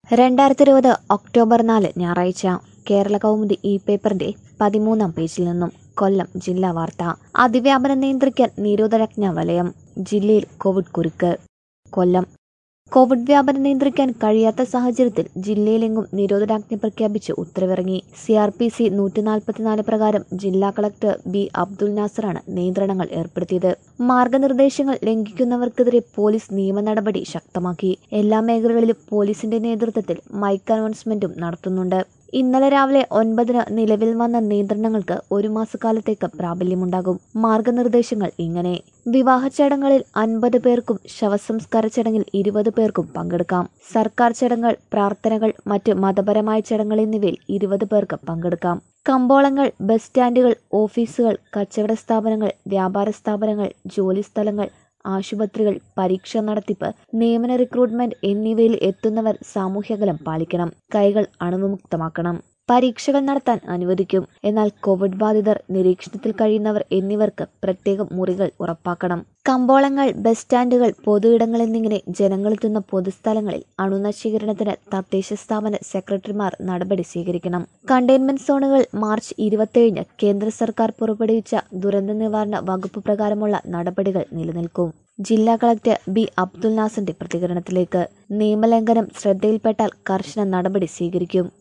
രണ്ടായിരത്തി ഇരുപത് ഒക്ടോബർ നാല് ഞായറാഴ്ച കേരള കൗമുദി ഇ പേപ്പറിന്റെ പതിമൂന്നാം പേജിൽ നിന്നും കൊല്ലം ജില്ലാ വാർത്ത അതിവ്യാപനം നിയന്ത്രിക്കാൻ നിരോധനാജ്ഞ വലയം ജില്ലയിൽ കോവിഡ് കുരുക്ക് കൊല്ലം കോവിഡ് വ്യാപനം നിയന്ത്രിക്കാൻ കഴിയാത്ത സാഹചര്യത്തിൽ ജില്ലയിലെങ്ങും നിരോധനാജ്ഞ പ്രഖ്യാപിച്ച് ഉത്തരവിറങ്ങി സി ആർ പി സി നൂറ്റി നാൽപ്പത്തിനാല് പ്രകാരം ജില്ലാ കളക്ടർ ബി അബ്ദുൽ നാസറാണ് നിയന്ത്രണങ്ങൾ ഏർപ്പെടുത്തിയത് മാർഗനിർദ്ദേശങ്ങൾ ലംഘിക്കുന്നവർക്കെതിരെ പോലീസ് നിയമ നടപടി ശക്തമാക്കി എല്ലാ മേഖലകളിലും പോലീസിന്റെ നേതൃത്വത്തിൽ മൈക്ക് അനൗൺസ്മെന്റും നടത്തുന്നുണ്ട് ഇന്നലെ രാവിലെ ഒൻപതിന് നിലവിൽ വന്ന നിയന്ത്രണങ്ങൾക്ക് ഒരു മാസക്കാലത്തേക്ക് പ്രാബല്യമുണ്ടാകും മാർഗനിർദ്ദേശങ്ങൾ ഇങ്ങനെ വിവാഹ ചടങ്ങുകളിൽ അൻപത് പേർക്കും ശവസംസ്കാര ചടങ്ങിൽ ഇരുപത് പേർക്കും പങ്കെടുക്കാം സർക്കാർ ചടങ്ങുകൾ പ്രാർത്ഥനകൾ മറ്റ് മതപരമായ ചടങ്ങുകൾ എന്നിവയിൽ ഇരുപത് പേർക്ക് പങ്കെടുക്കാം കമ്പോളങ്ങൾ ബസ് സ്റ്റാൻഡുകൾ ഓഫീസുകൾ കച്ചവട സ്ഥാപനങ്ങൾ വ്യാപാര സ്ഥാപനങ്ങൾ ജോലി സ്ഥലങ്ങൾ ആശുപത്രികൾ പരീക്ഷ നടത്തിപ്പ് നിയമന റിക്രൂട്ട്മെന്റ് എന്നിവയിൽ എത്തുന്നവർ സാമൂഹ്യകലം പാലിക്കണം കൈകൾ അണുവിമുക്തമാക്കണം പരീക്ഷകൾ നടത്താൻ അനുവദിക്കും എന്നാൽ കോവിഡ് ബാധിതർ നിരീക്ഷണത്തിൽ കഴിയുന്നവർ എന്നിവർക്ക് പ്രത്യേകം മുറികൾ ഉറപ്പാക്കണം കമ്പോളങ്ങൾ ബസ് സ്റ്റാൻഡുകൾ പൊതുയിടങ്ങൾ എന്നിങ്ങനെ ജനങ്ങളെത്തുന്ന പൊതുസ്ഥലങ്ങളിൽ അണുനശീകരണത്തിന് തദ്ദേശ സ്ഥാപന സെക്രട്ടറിമാർ നടപടി സ്വീകരിക്കണം കണ്ടെയ്ൻമെന്റ് സോണുകൾ മാർച്ച് ഇരുപത്തിയേഴിന് കേന്ദ്ര സർക്കാർ പുറപ്പെടുവിച്ച ദുരന്ത നിവാരണ വകുപ്പ് പ്രകാരമുള്ള നടപടികൾ നിലനിൽക്കും ജില്ലാ കളക്ടർ ബി അബ്ദുൽ നാസറിന്റെ പ്രതികരണത്തിലേക്ക് നിയമലംഘനം ശ്രദ്ധയിൽപ്പെട്ടാൽ കർശന നടപടി സ്വീകരിക്കും